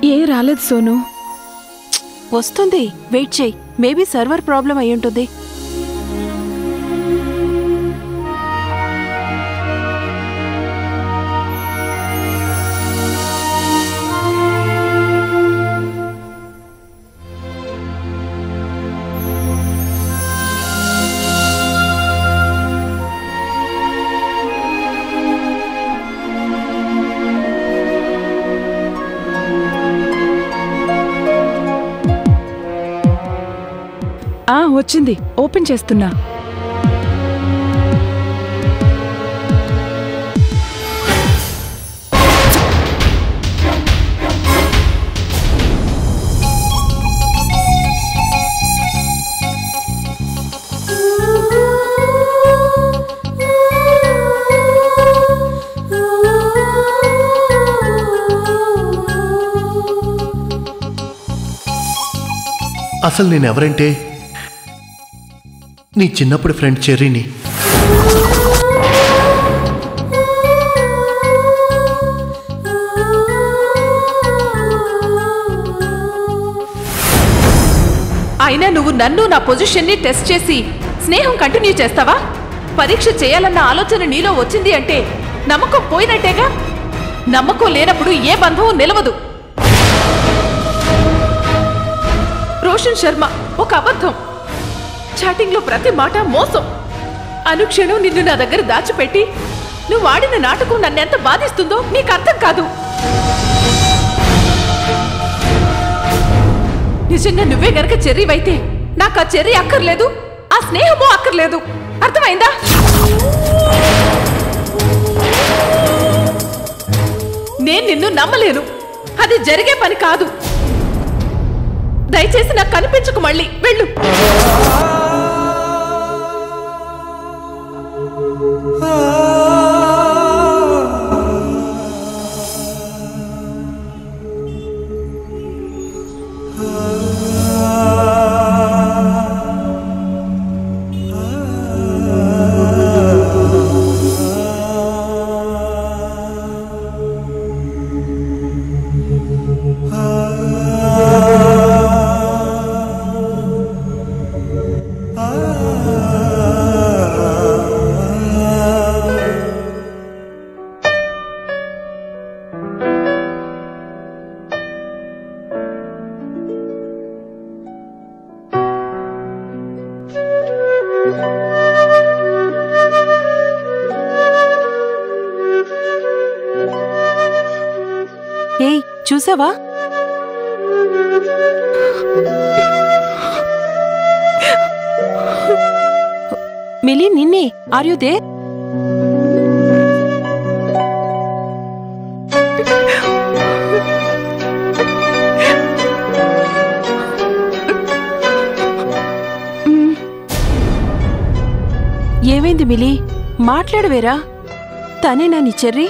ఏ రాలేదు సోను వస్తుంది వెయిట్ చేయి మేబీ సర్వర్ ప్రాబ్లం అయి ఉంటుంది ఆ వచ్చింది ఓపెన్ చేస్తున్నా అసలు నేను ఎవరంటే నీ చిన్నప్పుడు ఫ్రెండ్ చెర్రీని అయినా నువ్వు నన్ను నా పొజిషన్ని టెస్ట్ చేసి స్నేహం కంటిన్యూ చేస్తావా పరీక్ష చేయాలన్న ఆలోచన నీలో వచ్చింది అంటే నమ్మకం పోయినట్టేగా నమ్మకం లేనప్పుడు ఏ బంధం నిలవదు రోషన్ శర్మ ఒక అబద్ధం చాటింగ్లో ప్రతి మాట మోసం అనుక్షణం నిన్ను నా దగ్గర దాచిపెట్టి నువ్వు ఆడిన నాటకం నన్నెంత బాధిస్తుందో నీకు అర్థం కాదు నిజంగా నువ్వే గనక చెర్రీవైతే నాకు ఆ చెర్రీ అక్కర్లేదు ఆ స్నేహము అక్కర్లేదు అర్థమైందా నేను నిన్ను నమ్మలేను అది జరిగే పని కాదు దయచేసి నాకు కనిపించకు మళ్ళీ వెళ్ళు ఏయ్ చూసావా మిలి నిన్నే ఆర్ యు దేర్ ఏమైంది మిలి మాట్లాడవేరా తనేనా నీ చెర్రీ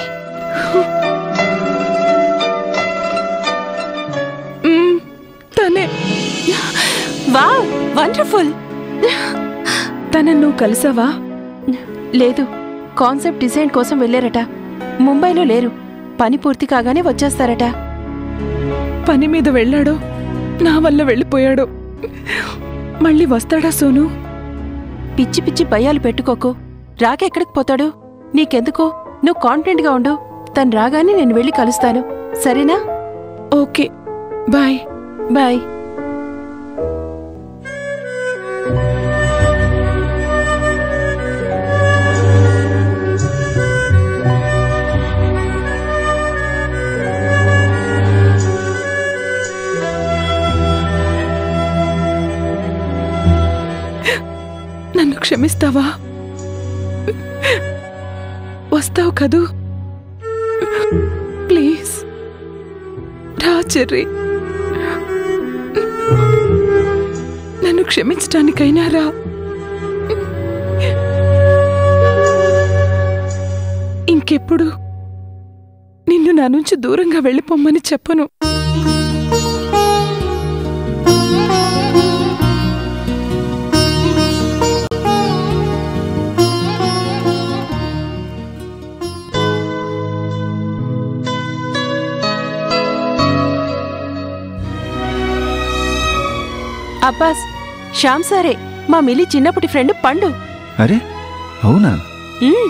మ్మ్, తనే వావ్ వండర్ఫుల్ తనను నువ్వు కలిసావా లేదు కాన్సెప్ట్ డిజైన్ కోసం వెళ్ళారట ముంబైలో లేరు పని పూర్తి కాగానే వచ్చేస్తారట పని మీద వెళ్ళాడో నా వల్ల వెళ్ళిపోయాడో మళ్ళీ వస్తాడా సోను పిచ్చి పిచ్చి భయాలు పెట్టుకోకు రాక ఎక్కడికి పోతాడు నీకెందుకు నువ్వు కాన్ఫిడెంట్గా ఉండు తను రాగానే నేను వెళ్ళి కలుస్తాను సరేనా ఓకే బాయ్ బాయ్ నన్ను క్షమిస్తావా వస్తావు కదూ ప్లీజ్ రా చెర్రీ నన్ను క్షమించటానికైనా రా ఇంకెప్పుడు నిన్ను నా నుంచి దూరంగా వెళ్ళిపోమ్మని చెప్పను అబ్బాస్ శ్యామ్ సారే మా మిలి చిన్నప్పటి ఫ్రెండ్ పండు అరే అవునా ఉమ్.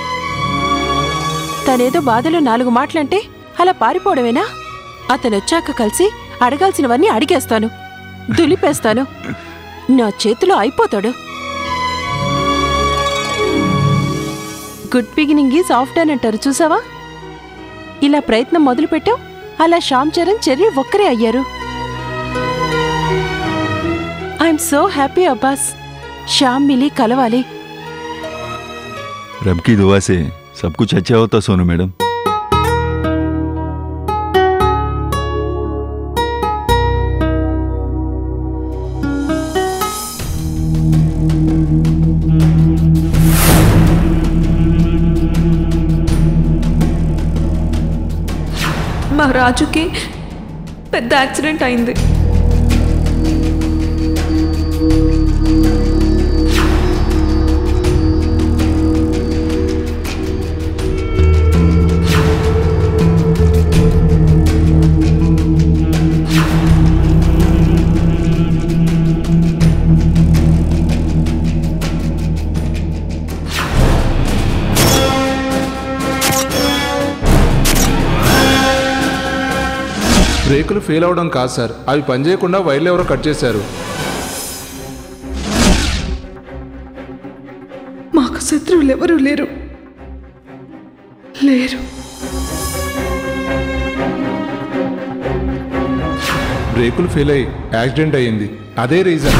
తనేదో బాధలో నాలుగు మాటలంటే అలా పారిపోవడమేనా అతనొచ్చాక కలిసి అడగాల్సినవన్నీ అడిగేస్తాను దులిపేస్తాను నా చేతిలో అయిపోతాడు good beginning is half done అంటారు చూసావా ఇలా ప్రయత్నం మొదలుపెట్టావు అలా శ్యామ్ చరణ్ చెర్రీ ఒక్కరే అయ్యారు I'm so happy Abbas Shyam మిలి కలవాలి रब की दुआ से सब कुछ अच्छा होता सोनू मैडम మా రాజుకి పెద్ద యాక్సిడెంట్ అయింది బ్రేకులు ఫెయిల్ అవడం కాదు సార్ అవి పనిచేయకుండా వైర్లు ఎవరో కట్ చేశారు మాకు శత్రువులు ఎవరూ లేరు లేరు బ్రేకులు ఫెయిల్ అయ్యి యాక్సిడెంట్ అయ్యింది అదే రీజన్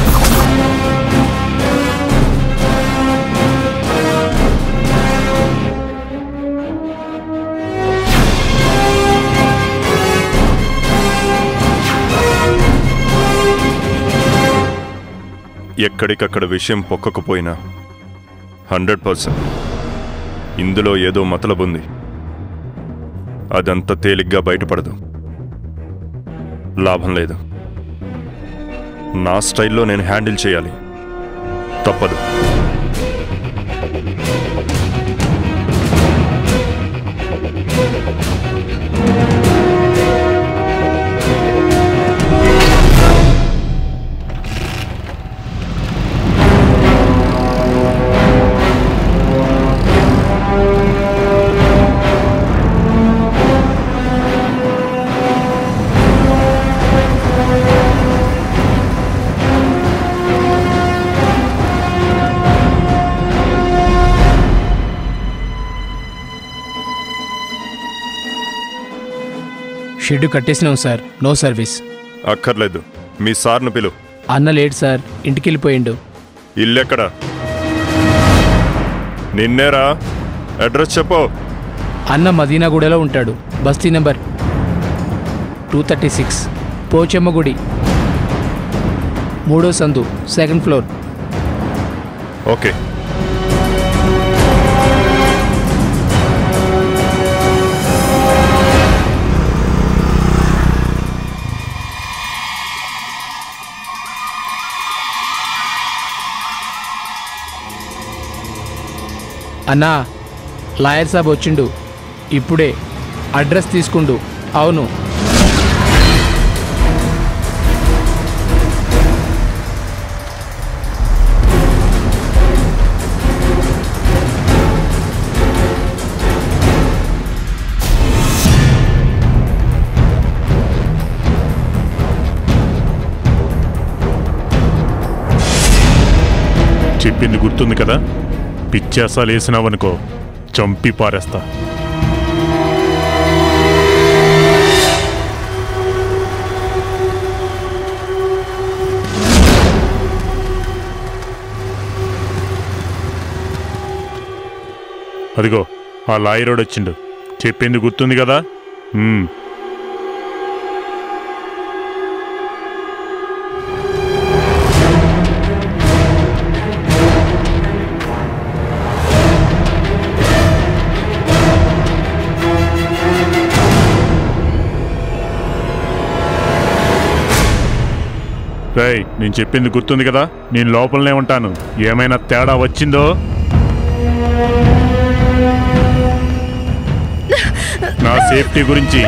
ఎక్కడికక్కడ విషయం పొక్కకపోయినా హండ్రెడ్ పర్సెంట్ ఇందులో ఏదో మతలబుంది అదంత తేలిగ్గా బయటపడదు లాభం లేదు నా స్టైల్లో నేను హ్యాండిల్ చేయాలి తప్పదు షెడ్ కట్టేసినాం సార్ నో సర్వీస్ అక్కర్లేదు మీ సార్ను పిలు అన్న లేడు సార్ ఇంటికి వెళ్ళిపోయిండు ఇల్లెక్కడ నిన్నేరా అడ్రస్ చెప్పు అన్న మదీనాగూడలో ఉంటాడు బస్తీ number two thirty six Pochamma గుడి మూడో సందు సెకండ్ ఫ్లోర్ ఓకే అన్నా లాయర్ సాబ్ వచ్చిండు ఇప్పుడే అడ్రస్ తీసుకుండు అవును చెప్పింది గుర్తుంది కదా పిచ్చేసాలు వేసినావనుకో చంపి పారేస్తా అదిగో ఆ లాయరోడు వచ్చిండు చెప్పింది గుర్తుంది కదా ఉమ్. రేయ్ నేను చెప్పింది గుర్తుంది కదా నేను లోపలనే ఉంటాను ఏమైనా తేడా వచ్చిందో నా సేఫ్టీ గురించి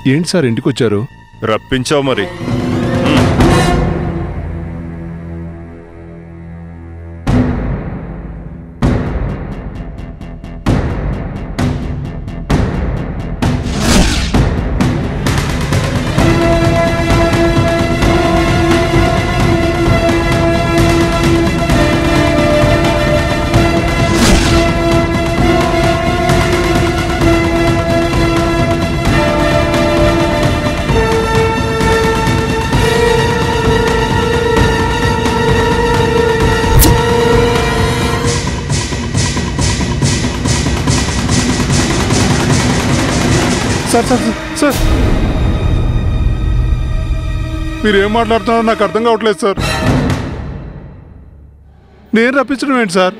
ఏంటి సార్ ఇంటికి వచ్చారు రప్పించావు మరి సార్ సార్ సార్, సార్ మీరు ఏం మాట్లాడుతున్నారో నాకు అర్థం కావట్లేదు సార్ నేను రప్పించడం ఏంటి సార్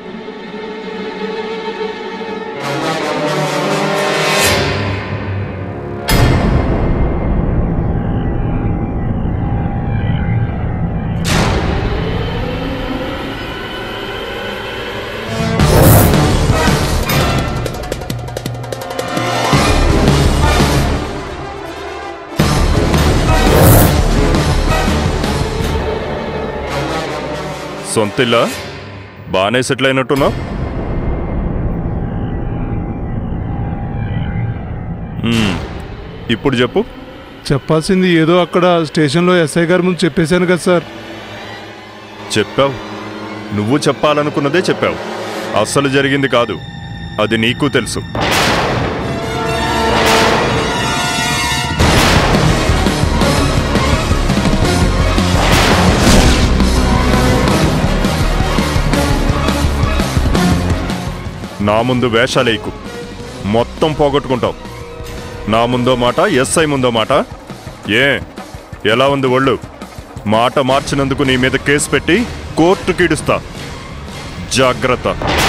సొంత ఇల్లా బాగానే సెటిల్ అయినట్టున్నావు మ్మ్. ఇప్పుడు చెప్పు చెప్పాల్సింది ఏదో అక్కడ స్టేషన్లో ఎస్ఐ గారి ముందు చెప్పేశాను కదా సార్ చెప్పావు నువ్వు చెప్పాలనుకున్నదే చెప్పావు అస్సలు జరిగింది కాదు అది నీకు తెలుసు నా ముందు వేషాలేకు మొత్తం పోగొట్టుకుంటావు నా ముందో మాట ఎస్ఐ ముందో మాట ఏ ఎలా ఉంది ఒళ్ళు మాట మార్చినందుకు నీ మీద కేసు పెట్టి కోర్టుకి ఇడుస్తా జాగ్రత్త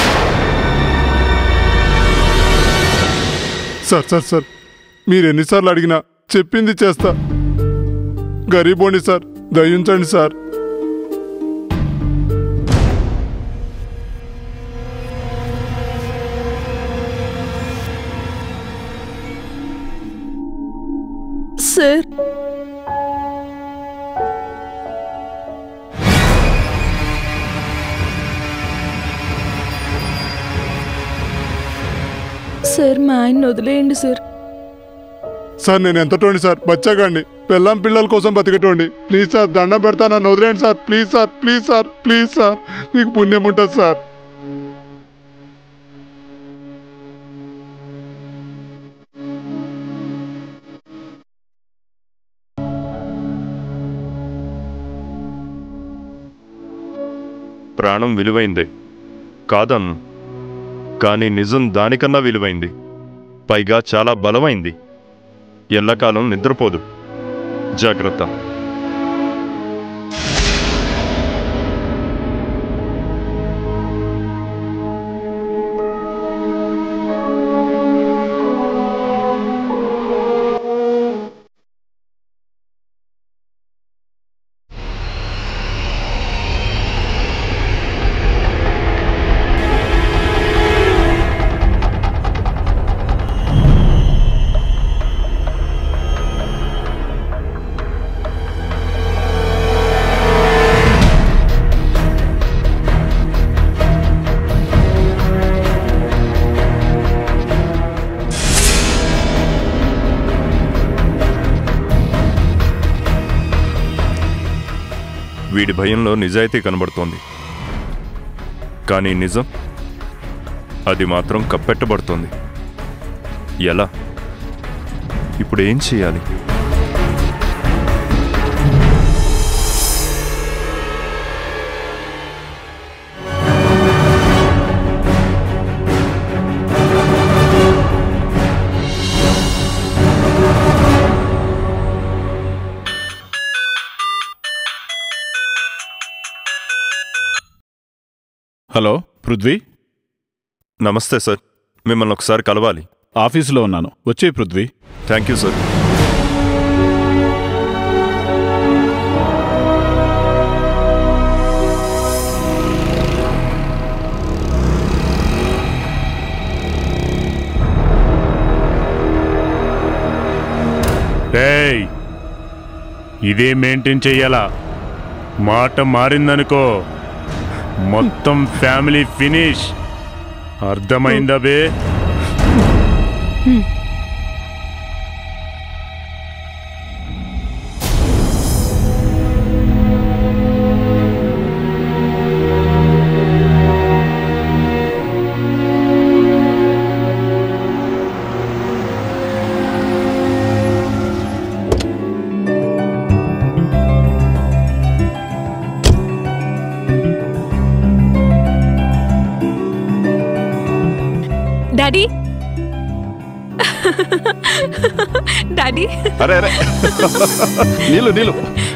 సార్ సార్ సార్ మీరు ఎన్నిసార్లు అడిగినా చెప్పింది చేస్తా గరీబోండి సార్ దయించండి సార్ సార్ సార్ మా ఆయన్ని వదిలేయండి సార్ సార్ నేను ఎంతటోండి సార్ బచ్చాగండి పెళ్ళాం పిల్లల కోసం బతికటోండి ప్లీజ్ సార్ దండం పెడతా నన్ను వదిలేయండి sir please sir please sir please sir మీకు పుణ్యం ఉంటుంది సార్ ప్రాణం విలువైందే కాదన్ను కానీ నిజం దానికన్నా విలువైంది పైగా చాలా బలమైంది ఎల్లకాలం నిద్రపోదు జాగ్రత్త వీడి భయంలో నిజాయితీ కనబడుతోంది కానీ నిజం అది మాత్రం కప్పెట్టబడుతోంది ఎలా ఇప్పుడు ఏం చేయాలి హలో పృథ్వీ నమస్తే సార్ మిమ్మల్ని ఒకసారి కలవాలి ఆఫీసులో ఉన్నాను వచ్చే పృథ్వీ థ్యాంక్ యూ సార్ ఇదే మెయింటైన్ చెయ్యాలా మాట మారిందనుకో మొత్తం ఫ్యామిలీ ఫినిష్ అర్థమైందా బే డాడీ డాడీ అరే అరే నీళ్ళు నీళ్ళు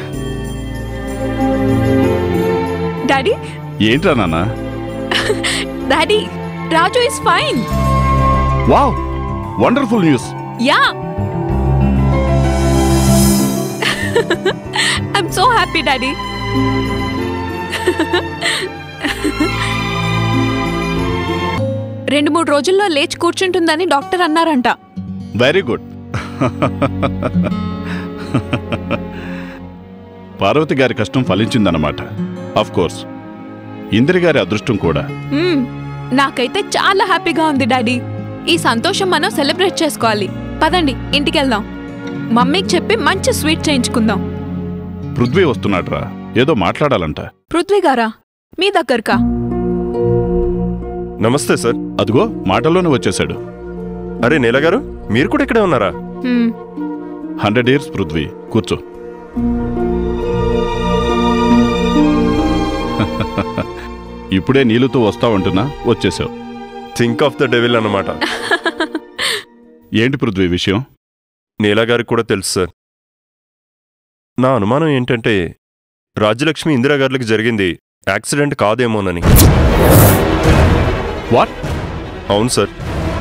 డాడీ ఏంట్రా నాన్న daddy Raju is fine wow wonderful news ya I'm so happy daddy రెండు మూడు రోజుల్లో లేచి కూర్చుంటుందని డాక్టర్ అన్నారంట వెరీ గుడ్ పార్వతి గారి కష్టం ఫలించిందన్నమాట ఆఫ్ కోర్స్ ఇందిరి గారి అదృష్టం కూడా మ్మ్. నాకైతే చాలా హ్యాపీగా ఉంది డాడీ ఈ సంతోషం మనం సెలబ్రేట్ చేసుకోవాలి పదండి ఇంటికి వెళ్దాం మమ్మీకి చెప్పి మంచి స్వీట్ చేయించుకుందాం పృథ్వీ వస్తున్నాడ్రా ఏదో మాట్లాడాలంట పృథ్వీ గారా మీ దగ్గరకా నమస్తే సార్ అదిగో మాటల్లోనే వచ్చేశాడు అరే నీల గారు మీరు కూడా ఇక్కడే ఉన్నారా హ్మ్. హండ్రెడ్ ఇయర్స్ పృథ్వీ కూర్చో ఇప్పుడే నీళ్ళతో వస్తావంటున్నా వచ్చేసావు థింక్ ఆఫ్ ద డెవిల్ అన్నమాట ఏంటి పృథ్వీ విషయం నీలా గారికి కూడా తెలుసు సార్ నా అనుమానం ఏంటంటే రాజ్యలక్ష్మి ఇందిరా గారికి జరిగింది యాక్సిడెంట్ కాదేమోనని వాట్ అవును సార్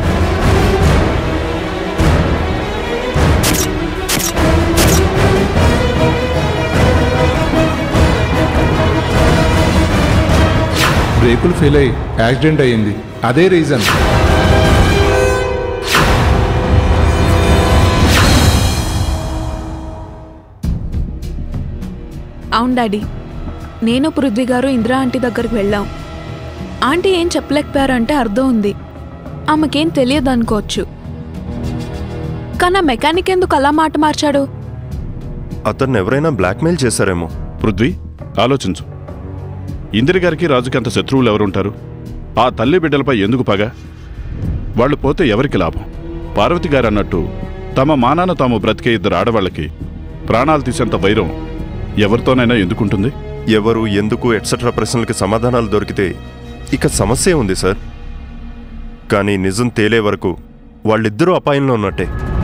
బ్రేకులు ఫెయిల్ అయ్యి యాక్సిడెంట్ అయ్యింది అదే రీజన్ అవును డాడీ నేను పృథ్వీ గారు ఇందిరా ఆంటీ దగ్గరికి వెళ్ళాం ఆంటీ ఏం చెప్పలేకపోయారంటే అర్థం ఉంది ఆమెకేం తెలియదు అనుకోవచ్చు కానీ ఆ మెకానిక్ ఎందుకు అలా మాట మార్చాడు అతన్ని ఎవరైనా బ్లాక్మెయిల్ చేశారేమో పృథ్వీ ఆలోచించు ఇందిరి గారికి రాజుకి అంత శత్రువులు ఎవరుంటారు ఆ తల్లి బిడ్డలపై ఎందుకు పగ వాళ్ళు పోతే ఎవరికి లాభం పార్వతి గారు అన్నట్టు తమ మానాన తాము బ్రతికే ఇద్దరు ఆడవాళ్ళకి ప్రాణాలు తీసేంత వైరం ఎవరితోనైనా ఎందుకుంటుంది ఎవరు ఎందుకు ఎట్సెట్రా ప్రశ్నలకి సమాధానాలు దొరికితే ఇక సమస్య ఉంది సార్ కానీ నిజం తేలే వరకు వాళ్ళిద్దరూ అపాయంలో ఉన్నట్టే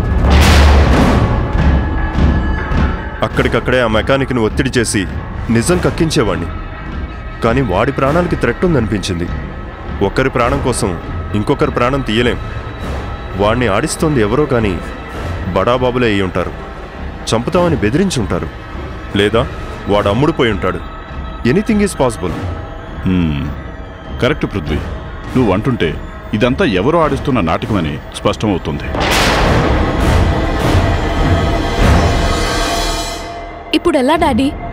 అక్కడికక్కడే ఆ మెకానిక్ని ఒత్తిడి చేసి నిజం కక్కించేవాణ్ణి కానీ వాడి ప్రాణాలకి థ్రెట్ ఉందనిపించింది ఒకరి ప్రాణం కోసం ఇంకొకరి ప్రాణం తీయలేం వాణ్ణి ఆడిస్తోంది ఎవరో కానీ బడాబాబులే అయి ఉంటారు చంపుతామని బెదిరించి ఉంటారు లేదా వాడు అమ్ముడుపోయి ఉంటాడు anything is possible hmm, correct Prithvi నువ్వు అంటుంటే ఇదంతా ఎవరో ఆడిస్తున్న నాటకమని స్పష్టమవుతుంది ఇప్పుడు ఎలా డాడీ